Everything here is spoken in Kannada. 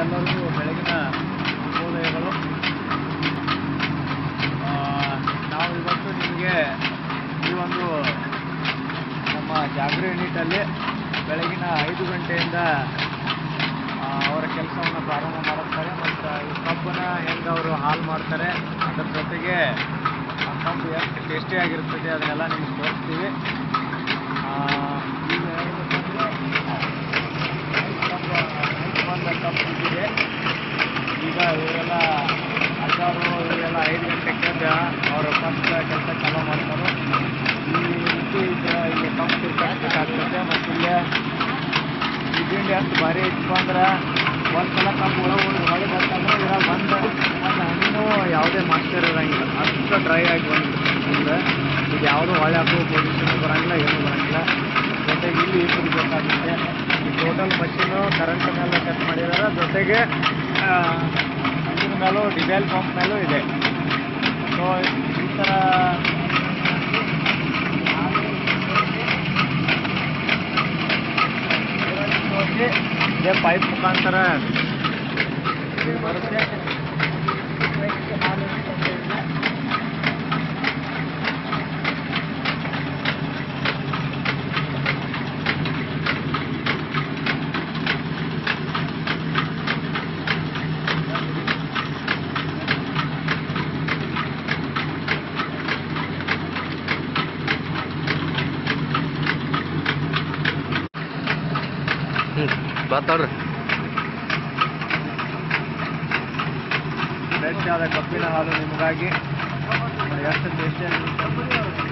ಎಲ್ಲರಿಗೂ ಬೆಳಗಿನ ಶುಭೋದಯಗಳು ಆ, ನಾವು ಇವತ್ತು ನಿಮಗೆ ಈ ಒಂದು ನಮ್ಮ ಜಾಗೃತಿ ಯೂನಿಟಲ್ಲಿ ಬೆಳಗಿನ ಐದು ಗಂಟೆಯಿಂದ ಆ, ಅವರ ಕೆಲಸವನ್ನು ಪ್ರಾರಂಭ ಮಾಡುತ್ತಾರೆ ಮತ್ತು ಈ ಕಬ್ಬನ್ನ ಹೆಂಗೆ ಅವರು ಹಾಲು ಮಾಡ್ತಾರೆ ಅದರ ಜೊತೆಗೆ ಆ ಕಬ್ಬು ಎಷ್ಟು ಟೇಸ್ಟಿಯಾಗಿರ್ತದೆ ಅದನ್ನೆಲ್ಲ ನಿಮ್ಗೆ ತೋರಿಸ್ತೀವಿ ಆ, ಈಗ ಹೇಳ್ಬೇಕಂದ್ರೆ ನೈಟ್ ಕಬ್ಬು ನೈಟ್ ಬಂದ ಕಬ್ಬು ಇದ್ದಿದೆ ಈಗ ಇವರೆಲ್ಲ ಅಜ್ಜಾರು ಇವರೆಲ್ಲ ಐದು ಗಂಟೆಗೆ ಎದ್ದು ಅವರು ಫಸ್ಟ್ ಕೆಲಸ ಚಾಲೂ ಮಾಡ್ತಾರೆ ಈ ರೀತಿ ಈಗ ಇಲ್ಲಿ ಕಬ್ಬು ತಿರ್ಗಾಡ್ಬೇಕಾಗ್ತದೆ ಮತ್ತು ಇಲ್ಲೇ ಈ ತಿಂಡಿ ಎಷ್ಟು ಭಾರಿ ಇತ್ತು ಅಂದ್ರೆ ಒಂದು ಸಲ ಕಬ್ಬು ಒಳಗೆ ಹೋಗಿ ಹೊಳೆ ಬರ್ತಂದ್ರೆ ಇದ್ರಾಗ ಬಂದು ಒಂದು ಹಣ್ಣು ಯಾವುದೇ ಮಾಸ್ಟರ್ ಇರೋಂಗಿಲ್ಲ ಅಷ್ಟು ಡ್ರೈ ಆಗಿ ಬಂದು ಈಗ ಯಾವುದೂ ಹೊಳೆ ಹಾಕೋ ಪೊಸಿಷನ್ ಬರೋಂಗಿಲ್ಲ ಏನೂ ಬರೋಂಗಿಲ್ಲ ಜೊತೆಗೆ ಇಲ್ಲಿ ಬೇಕಾಗುತ್ತೆ ಈ ಟೋಟಲ್ ಮಷೀನು ಕರೆಂಟ್ ಮೇಲೆ ಸೆಟ್ ಮಾಡಿದ್ದಾರೆ ಜೊತೆಗೆ ಆ, ಇದ್ರ ಮೇಲೂ ಡಿಸೈಲ್ ಪಂಪ್ ಮೇಲೂ ಇದೆ ಸೊ ಈ ಥರ ಇದೇ ಪೈಪ್ ಮುಖಾಂತರ ಇದು ಬರುತ್ತೆ ಮಾತಾಡ್ರಿ ಫ್ರೆಶ್ ಆದ ಕಬ್ಬಿನ ಹಾಲು ನಿಮಗಾಗಿ ನೋಡಿ ಎಷ್ಟು ಟೇಸ್ಟಿ